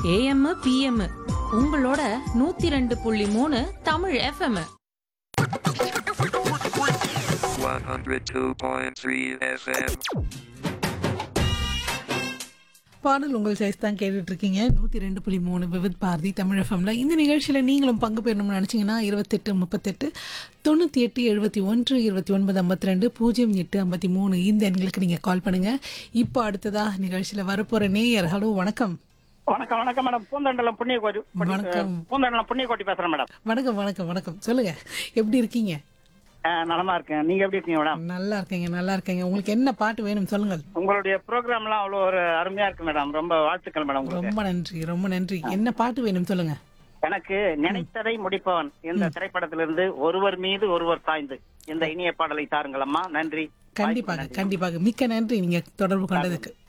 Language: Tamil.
ஏஎம் பிஎம் உங்களோட நூத்தி ரெண்டு புள்ளி மூணு தமிழ் எஃப்எம் 102.3 FM. பாடல் உங்கள் சாய்ஸ் தான் கேட்டுட்டு இருக்கீங்க நூற்றி ரெண்டு புள்ளி மூணு விவித் பாரதி தமிழ் எஃப்எம்ல இந்த நிகழ்ச்சியில் நீங்களும் பங்கு பெறணும்னு நினச்சிங்கன்னா இருபத்தெட்டு முப்பத்தெட்டு தொண்ணூற்றி எட்டு எழுபத்தி ஒன்று இருபத்தி ஒன்பது ஐம்பத்தி ரெண்டு பூஜ்ஜியம் எட்டு ஐம்பத்தி மூணு இந்த எண்களுக்கு நீங்கள் கால் பண்ணுங்கள் இப்போ அடுத்ததா நிகழ்ச்சியில் வரப்போகிற நேயர் ஹலோ வணக்கம் வணக்கம் வணக்கம் மேடம் பூந்தண்டலம் புண்ணியகோட்டி வணக்கம். பூந்தண்டலம் புண்ணியகோட்டி பேசுறேன் மேடம் வணக்கம் வணக்கம் வணக்கம் சொல்லுங்கள் எப்படி இருக்கீங்க அஹ், நலமா இருக்கேன் நீங்க எப்படி இருக்கீங்க மேடம் நல்லா இருக்கீங்க நல்லா இருக்கீங்க உங்களுக்கு என்ன பாட்டு வேணும் சொல்லுங்கள் உங்களுடைய ப்ரோக்ராம்லாம் அவ்வளோ ஒரு அருமையா இருக்கு மேடம் ரொம்ப வாழ்த்துக்கள் மேடம் உங்களுக்கு ரொம்ப நன்றி ரொம்ப நன்றி என்ன பாட்டு வேணும் சொல்லுங்கள் எனக்கு நினைத்ததை முடிப்பவன் இந்த திரைப்படத்திலிருந்து ஒருவர் மீது ஒருவர் சாய்ந்து இந்த இனிய பாடலை தாருங்களம்மா நன்றி கண்டிப்பாக கண்டிப்பாக மிக்க நன்றி நீங்கள் தொடர்பு கொண்டதுக்கு